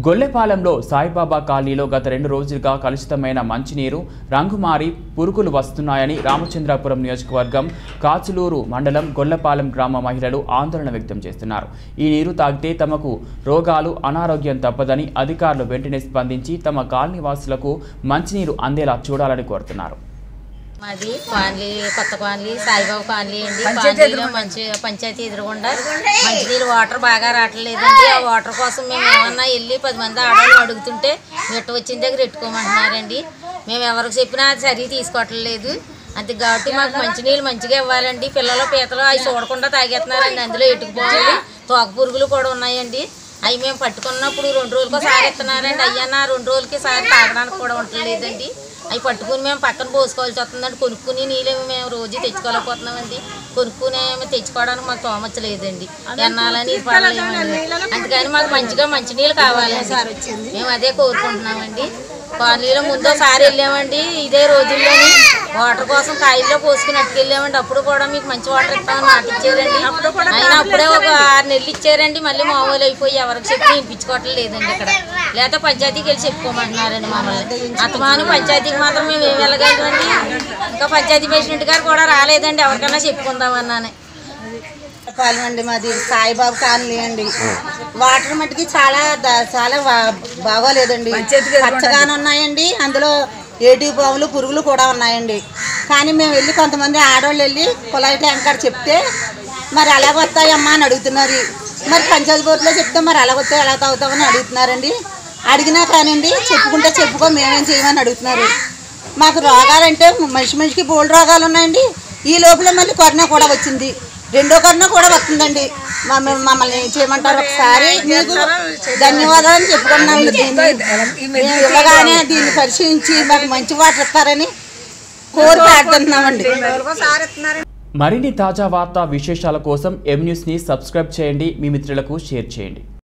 గొల్లెపాలెంలో సాయిబాబా కాలనీలో గత రెండు రోజులుగా కలుషితమైన మంచినీరు రంగుమారి పురుగులు వస్తున్నాయని రామచంద్రాపురం నియోజకవర్గం కాచులూరు మండలం గొల్లపాలెం గ్రామ మహిళలు ఆందోళన వ్యక్తం చేస్తున్నారు ఈ నీరు తాగితే తమకు రోగాలు అనారోగ్యం తప్పదని అధికారులు వెంటనే స్పందించి తమ కాలనీ వాసులకు మంచినీరు అందేలా చూడాలని కోరుతున్నారు మాది కాలనీ కొత్త కాలనీ సాయిబాబా కాలనీ అండి కాలనీలో మంచి పంచాయతీ ఎదురుగుండా మంచినీళ్ళు వాటర్ బాగా రావట్లేదండి ఆ వాటర్ కోసం మేము ఏమన్నా వెళ్ళి పది మంది ఆడవాళ్ళు అడుగుతుంటే నెట్టు వచ్చిన దగ్గర ఎట్టుకోమంటున్నారండి మేము ఎవరికి చెప్పినా అది సరి తీసుకోవట్లేదు అంతే కాబట్టి మాకు మంచినీళ్ళు మంచిగా ఇవ్వాలండి పిల్లలు పీతలు అవి చూడకుండా తాగేస్తున్నారండి అందులో ఎట్టుకుపోవాలి తోక పురుగులు కూడా ఉన్నాయండి అవి మేము పట్టుకున్నప్పుడు రెండు రోజులకి ఒకసారి ఇస్తున్నారండి అయ్యన్న రెండు రోజులకి సారి తాగడానికి కూడా ఉండలేదండి అవి పట్టుకుని మేము పక్కన పోసుకోవాల్సి వస్తుందండి కొనుక్కుని నీళ్ళు మేము రోజు తెచ్చుకోలేకపోతున్నామండి కొనుక్కుని ఏమి తెచ్చుకోవడానికి మాకు తోమచ్చలేదండి ఎన్నాలని పడలేమండి అందుకని మాకు మంచిగా మంచినీళ్ళు కావాలండి మేము అదే కోరుకుంటున్నామండి కాలనీలో ముందోసారి వెళ్ళామండి ఇదే రోజుల్లోని వాటర్ కోసం కాయల్లో పోసుకుని అట్టుకెళ్ళామండి అప్పుడు కూడా మీకు మంచి వాటర్ ఇస్తామని మాట ఇచ్చారండి అయినా అప్పుడే ఒక ఆరు నెలలు ఇచ్చారండి మళ్ళీ మామూలు అయిపోయి ఎవరికి చెప్పి వినిపించుకోవటం లేదండి ఇక్కడ లేకపోతే పంచాయతీకి వెళ్ళి చెప్పుకోమంటున్నారండి మమ్మల్ని అతమాను పంచాయతీకి మాత్రం మేము ఏమి వెళ్ళగలమండి ఇంకా పంచాయతీ ప్రెసిడెంట్ గారు కూడా రాలేదండి ఎవరికైనా చెప్పుకుందామన్నానే పాలెం అండి మాది సాయిబాబు కాలనీ అండి వాటర్ మట్టుకి చాలా ద- చాలా బా- బాగోలేదండి పచ్చగానే ఉన్నాయండి అందులో ఏటి పాములు పురుగులు కూడా ఉన్నాయండి కానీ మేము వెళ్ళి కొంతమంది ఆడవాళ్ళు వెళ్ళి కుళాయి ట్యాంకర్ చెప్తే మరి ఎలా వస్తాయమ్మా అని అడుగుతున్నారు మరి పంచాయతీ బోర్డులో చెప్తే మరి ఎలా వస్తాయి ఎలా తాగుతామని అడుగుతున్నారండి అడిగినా కానివ్వండి చెప్పుకుంటే చెప్పుకో మేమేం చేయమని అడుగుతున్నారు మాకు రోగాలంటే మనిషి మనిషికి బోల్డ్ రోగాలు ఉన్నాయండి ఈ లోపల మళ్ళీ కరోనా కూడా వచ్చింది రెండో కరోనా కూడా వస్తుందండి మమ్మల్ని మమ్మల్ని ఏం చేయమంటారు ఒకసారి మీకు ధన్యవాదాలు చెప్పుకున్నాం దీన్ని మేము ఇవ్వగానే దీన్ని పరిశీలించి మాకు మంచి వాటర్ ఇస్తారని కోరి ప్రార్థిస్తున్నామండి మరిన్ని తాజా వార్తా విశేషాల కోసం ఎం న్యూస్ని సబ్స్క్రైబ్ చేయండి మీ మిత్రులకు షేర్ చేయండి